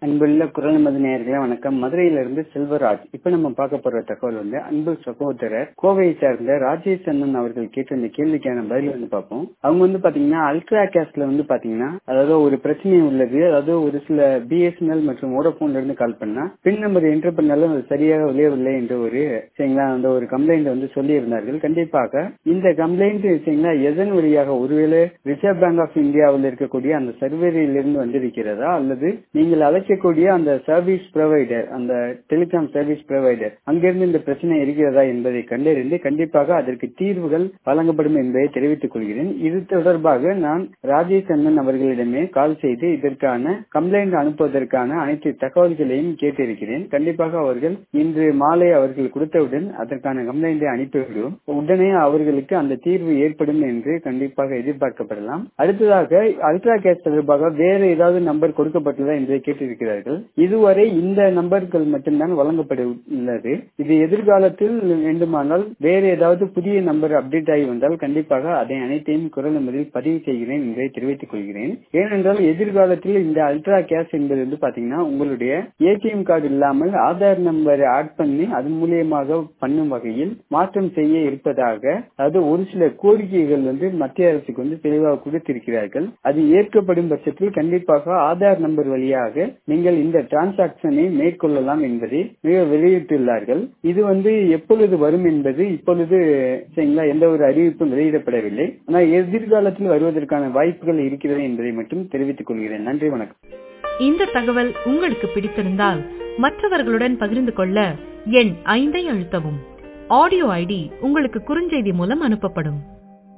அன்புள்ள குரல் மது நேயர்களே வணக்கம் மதுரையிலிருந்து செல்வராஜ் இப்ப நம்ம பார்க்க போற தகவல் வந்து அன்பு சகோதரர் கோவையை சார்ந்த ராஜேஷ் அண்ணன் அவர்கள் கேட்ட இந்த கேள்விக்கான பதில் வந்து பார்ப்போம் அவங்க வந்து பாத்தீங்கன்னா அல்ட்ரா கேஸ்ட்ல வந்து பாத்தீங்கன்னா அதாவது ஒரு பிரச்சனை உள்ளது அதாவது ஒரு சில பிஎஸ்என்எல் மற்றும் ஓடோபோன்ல இருந்து கால் பண்ணா பின் நம்பர் என்டர் பண்ணாலும் அது சரியாக விளையவில்லை என்ற ஒரு சரிங்களா அந்த ஒரு கம்ப்ளைண்ட் வந்து சொல்லி இருந்தார்கள் கண்டிப்பாக இந்த கம்ப்ளைண்ட் சரிங்களா எதன் வழியாக ஒருவேளை ரிசர்வ் பேங்க் ஆஃப் இந்தியாவில் இருக்கக்கூடிய அந்த சர்வரில் இருந்து வந்திருக்கிறதா அல்லது நீங்கள் அழைக்கக்கூடிய அந்த சர்வீஸ் ப்ரொவைடர் அந்த டெலிகாம் சர்வீஸ் ப்ரொவைடர் அங்கிருந்து இந்த பிரச்சனை இருக்கிறதா என்பதை கண்டறிந்து கண்டிப்பாக அதற்கு தீர்வுகள் வழங்கப்படும் என்பதை தெரிவித்துக் கொள்கிறேன் இது தொடர்பாக நான் ராஜேஷ் அண்ணன் அவர்களிடமே கால் செய்து இதற்கான கம்ப்ளைண்ட் அனுப்புவதற்கான அனைத்து தகவல்களையும் கேட்டிருக்கிறேன் கண்டிப்பாக அவர்கள் இன்று மாலை அவர்கள் கொடுத்தவுடன் அதற்கான கம்ப்ளைண்டை அனுப்பிவிடுவோம் உடனே அவர்களுக்கு அந்த தீர்வு ஏற்படும் என்று கண்டிப்பாக எதிர்பார்க்கப்படலாம் அடுத்ததாக அல்ட்ரா கேஸ் தொடர்பாக வேறு ஏதாவது நம்பர் கொடுக்கப்பட்டுள்ளதா என்பதை கேட்டிருக்கிறார்கள் இதுவரை இந்த நம்பர்கள் மட்டும்தான் வழங்கப்பட உள்ளது இது எதிர்காலத்தில் வேண்டுமானால் வேறு ஏதாவது புதிய நம்பர் அப்டேட் ஆகி வந்தால் கண்டிப்பாக அதை அனைத்தையும் குரல் நம்பரில் பதிவு செய்கிறேன் என்பதை தெரிவித்துக் கொள்கிறேன் ஏனென்றால் எதிர்காலத்தில் இந்த அல்ட்ரா கேஷ் என்பது வந்து பாத்தீங்கன்னா உங்களுடைய ஏடிஎம் கார்டு இல்லாமல் ஆதார் நம்பரை ஆட் பண்ணி அதன் மூலியமாக பண்ணும் வகையில் மாற்றம் செய்ய இருப்பதாக அதாவது ஒரு சில கோரிக்கைகள் வந்து மத்திய அரசுக்கு வந்து தெளிவாக கொடுத்திருக்கிறார்கள் அது ஏற்கப்படும் பட்சத்தில் கண்டிப்பாக ஆதார் நம்பர் வழியாக நீங்கள் இந்த டிரான்சாக்சனை மேற்கொள்ளலாம் என்பதை மிக வெளியிட்டுள்ளார்கள் இது வந்து எப்பொழுது வரும் என்பது இப்பொழுது சரிங்களா எந்த ஒரு அறிவிப்பும் வெளியிடப்படவில்லை ஆனால் எதிர்காலத்தில் வருவதற்கான வாய்ப்புகள் இருக்கிறது என்பதை மட்டும் தெரிவித்துக் கொள்கிறேன் நன்றி வணக்கம் இந்த தகவல் உங்களுக்கு பிடித்திருந்தால் மற்றவர்களுடன் பகிர்ந்து கொள்ள எண் ஐந்தை அழுத்தவும் ஆடியோ ஐடி உங்களுக்கு குறுஞ்செய்தி மூலம் அனுப்பப்படும்